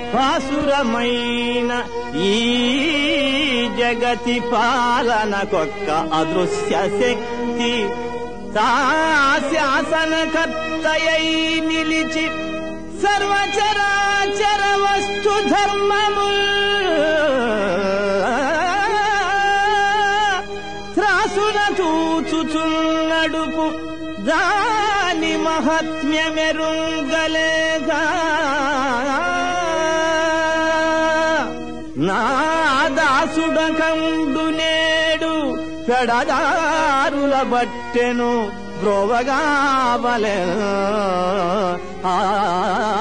పాసురమైన ఈ జగతి పాలనకొక్క అదృశ్య శక్తి తా శాసనకర్తయై నిలిచి సర్వచరాచర వస్తు ధర్మము త్రాసున తూచుచున్నడుపు దాని మహత్మ్యమెరుంగలేగా నా దాసుడకండు నేడు పెడదారుల బట్టెను బ్రోవగా బలె ఆ